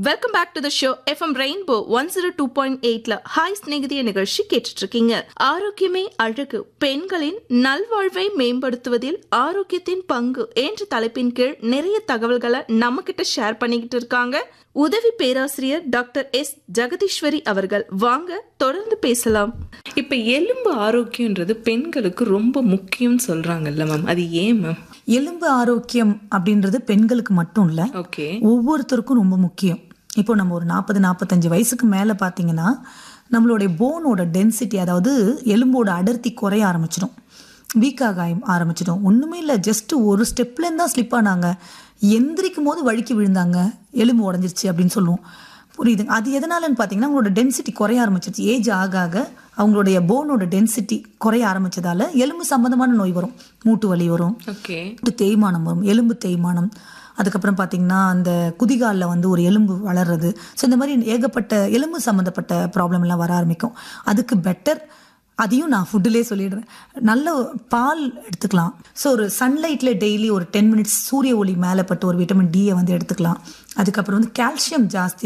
welcome back to the show FM rainbow one zero two point எயிட்ல hi ஸ்நேகிதிய நிகழ்ச்சி கேட்டுட்டு இருக்கீங்க ஆரோக்கியமே அழகு பெண்களின் நல்வாழ்வை மேம்படுத்துவதில் ஆரோக்கியத்தின் பங்கு என்ற தலைப்பின் கீழ் நிறைய தகவல்களை நம்ம கிட்ட ஷேர் பண்ணிக்கிட்டு இருக்காங்க உதவி பேராசிரியர் டாக்டர் எஸ் ஜெகதீஸ்வரி அவர்கள் வாங்க தொடர்ந்து பேசலாம் இப்ப எலும்பு ஆரோக்கியன்றது பெண்களுக்கு ரொம்ப முக்கியம்னு சொல்றாங்கல்ல மேம் அது ஏன் மேம் எலும்பு ஆரோக்கியம் அப்படின்றது பெண்களுக்கு மட்டும் இல்ல ஓகே ஒவ்வொருத்தருக்கும் ரொம்ப முக்கியம் இப்போ நம்ம ஒரு நாற்பது நாற்பத்தஞ்சு வயசுக்கு மேலே பார்த்தீங்கன்னா நம்மளுடைய போனோட டென்சிட்டி அதாவது எலும்போட அடர்த்தி குறைய ஆரம்பிச்சிடும் வீக்காக ஆரம்பிச்சிடும் ஒன்றுமே இல்லை ஜஸ்ட் ஒரு ஸ்டெப்லேருந்து தான் ஸ்லிப் ஆனாங்க எந்திரிக்கும் போது வழுக்கி விழுந்தாங்க எலும்பு உடஞ்சிருச்சு அப்படின்னு சொல்லுவோம் புரியுதுங்க அது எதனாலன்னு பார்த்தீங்கன்னா அவங்களோட டென்சிட்டி குறைய ஆரம்பிச்சிருச்சு ஏஜ் ஆக ஆக அவங்களுடைய போனோட டென்சிட்டி குறைய ஆரம்பிச்சதால எலும்பு சம்பந்தமான நோய் வரும் மூட்டு வலி வரும் ஓகே மூட்டு தேய்மானம் வரும் எலும்பு தேய்மானம் அதுக்கப்புறம் பார்த்தீங்கன்னா அந்த குதிகாலில் வந்து ஒரு எலும்பு வளர்றது ஸோ இந்த மாதிரி ஏகப்பட்ட எலும்பு சம்மந்தப்பட்ட ப்ராப்ளம் எல்லாம் வர ஆரம்பிக்கும் அதுக்கு பெட்டர் அதையும் நான் ஃபுட்டுலேயே சொல்லிடுறேன் நல்ல பால் எடுத்துக்கலாம் ஸோ ஒரு சன்லைட்டில் டெய்லி ஒரு டென் மினிட்ஸ் சூரிய ஒளி மேலே பட்டு ஒரு விட்டமின் டியை வந்து எடுத்துக்கலாம் அதுக்கப்புறம் வந்து கால்சியம் ஜாஸ்தி